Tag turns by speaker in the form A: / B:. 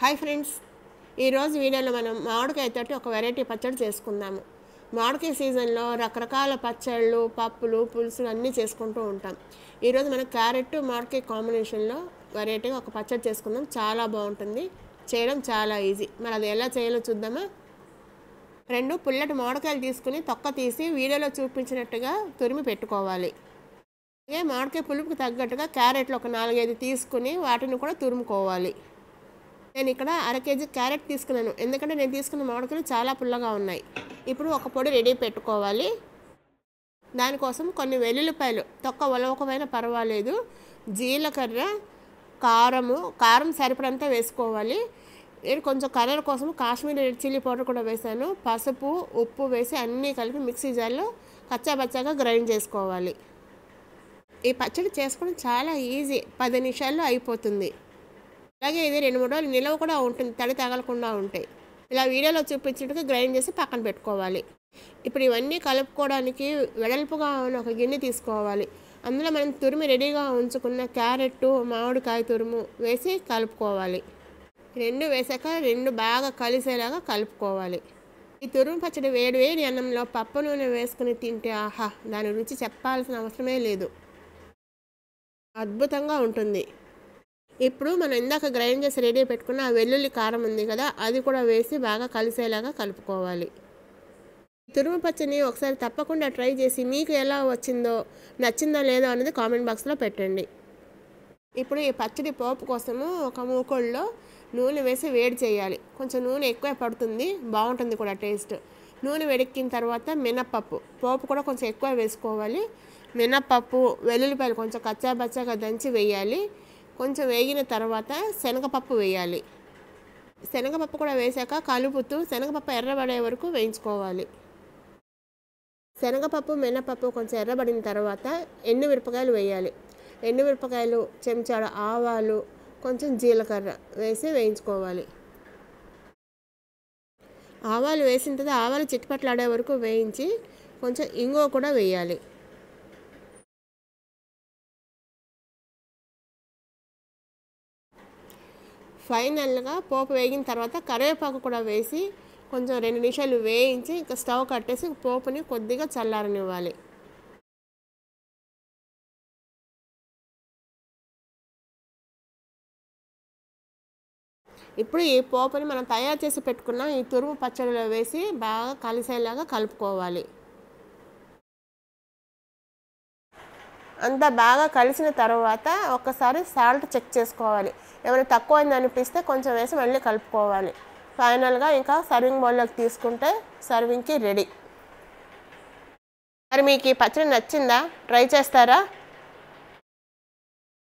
A: hi friends ఈరోజు వీడియోలో మనం మామిడికాయ తోటి ఒక వెరైటీ పచ్చడి చేసుకుందాము మామిడికాయ సీజన్లో రకరకాల పచ్చళ్ళు పప్పులు పులుసులు అన్నీ చేసుకుంటూ ఉంటాం ఈరోజు మనం క్యారెట్ మామిడికాయ కాంబినేషన్లో వెరైటీగా ఒక పచ్చడి చేసుకుందాం చాలా బాగుంటుంది చేయడం చాలా ఈజీ మరి అది ఎలా చేయాలో చూద్దామా రెండు పుల్లటి మామిడికాయలు తీసుకుని తొక్క తీసి వీడియోలో చూపించినట్టుగా తురిమి పెట్టుకోవాలి అలాగే మామిడికాయ పులుపుకి తగ్గట్టుగా క్యారెట్లు ఒక నాలుగైదు తీసుకుని వాటిని కూడా తురుముకోవాలి నేను ఇక్కడ అర కేజీ క్యారెట్ తీసుకున్నాను ఎందుకంటే నేను తీసుకున్న మామిడికాయలు చాలా పుల్లగా ఉన్నాయి ఇప్పుడు ఒక పొడి రెడీ పెట్టుకోవాలి దానికోసం కొన్ని వెల్లుల్లిపాయలు తొక్క ఉలవకపోయినా పర్వాలేదు జీలకర్ర కారము కారం సరిపడంతా వేసుకోవాలి నేను కొంచెం కలర్ కోసం కాశ్మీరీ రెడ్ చిల్లీ పౌడర్ కూడా వేసాను పసుపు ఉప్పు వేసి అన్నీ కలిపి మిక్సీ జార్లో కచ్చాబచ్చాగా గ్రైండ్ చేసుకోవాలి ఈ పచ్చడి చేసుకోవడం చాలా ఈజీ పది నిమిషాల్లో అయిపోతుంది అలాగే ఇది రెండు మూడు రోజులు నిలవ కూడా ఉంటుంది తడి తగలకుండా ఉంటాయి ఇలా వీడియోలో చూపించినట్టుగా గ్రైండ్ చేసి పక్కన పెట్టుకోవాలి ఇప్పుడు ఇవన్నీ కలుపుకోవడానికి వెడల్పుగా ఉన్న ఒక గిన్నె తీసుకోవాలి అందులో మనం తురిమి రెడీగా ఉంచుకున్న క్యారెట్ మామిడికాయ తురుము వేసి కలుపుకోవాలి రెండు వేసాక రెండు బాగా కలిసేలాగా కలుపుకోవాలి ఈ తురుము పచ్చడి వేడి వేడి అన్నంలో పప్పు నూనె వేసుకుని తింటే ఆహా దాని రుచి చెప్పాల్సిన అవసరమే లేదు అద్భుతంగా ఉంటుంది ఇప్పుడు మనం ఇందాక గ్రైండ్ చేసి రెడీ పెట్టుకున్న ఆ వెల్లుల్లి కారం ఉంది కదా అది కూడా వేసి బాగా కలిసేలాగా కలుపుకోవాలి తురుము పచ్చని ఒకసారి తప్పకుండా ట్రై చేసి మీకు ఎలా వచ్చిందో నచ్చిందో లేదో అనేది కామెంట్ బాక్స్లో పెట్టండి ఇప్పుడు ఈ పచ్చడి పోపు కోసము ఒక మూకుళ్ళలో నూనె వేసి వేడి చేయాలి కొంచెం నూనె ఎక్కువ పడుతుంది బాగుంటుంది కూడా టేస్ట్ నూనె వేడెక్కిన తర్వాత మినప్పప్పు పోపు కూడా కొంచెం ఎక్కువ వేసుకోవాలి మినప్పప్పు వెల్లుల్లిపాయలు కొంచెం కచ్చాబచ్చాగా దంచి వేయాలి కొంచెం వేగిన తర్వాత శనగపప్పు వేయాలి శనగపప్పు కూడా వేసాక కలుపుతూ శనగపప్పు ఎర్రబడే వరకు వేయించుకోవాలి శనగపప్పు మినపప్పు కొంచెం ఎర్రబడిన తర్వాత ఎండు మిరపకాయలు వేయాలి ఎండు మిరపకాయలు చెంచాడు ఆవాలు కొంచెం జీలకర్ర వేసి వేయించుకోవాలి ఆవాలు వేసిన తర్వాత ఆవాలు చిట్టుపట్లాడే వరకు వేయించి కొంచెం ఇంగువ కూడా వేయాలి ఫైనల్గా పోపు వేగిన తర్వాత కరివేపాకు కూడా వేసి కొంచెం రెండు నిమిషాలు వేయించి ఇంకా స్టవ్ కట్టేసి పోపుని కొద్దిగా చల్లారనివ్వాలి ఇప్పుడు ఈ పోపుని మనం తయారు చేసి పెట్టుకున్న ఈ తురుము పచ్చడిలో వేసి బాగా కలిసేలాగా కలుపుకోవాలి అంతా బాగా కలిసిన తర్వాత ఒక్కసారి సాల్ట్ చెక్ చేసుకోవాలి ఏమైనా తక్కువైంది అనిపిస్తే కొంచెం వేసి మళ్ళీ కలుపుకోవాలి ఫైనల్గా ఇంకా సర్వింగ్ బౌల్లోకి తీసుకుంటే సర్వింగ్కి రెడీ మరి మీకు ఈ పచ్చడి నచ్చిందా ట్రై చేస్తారా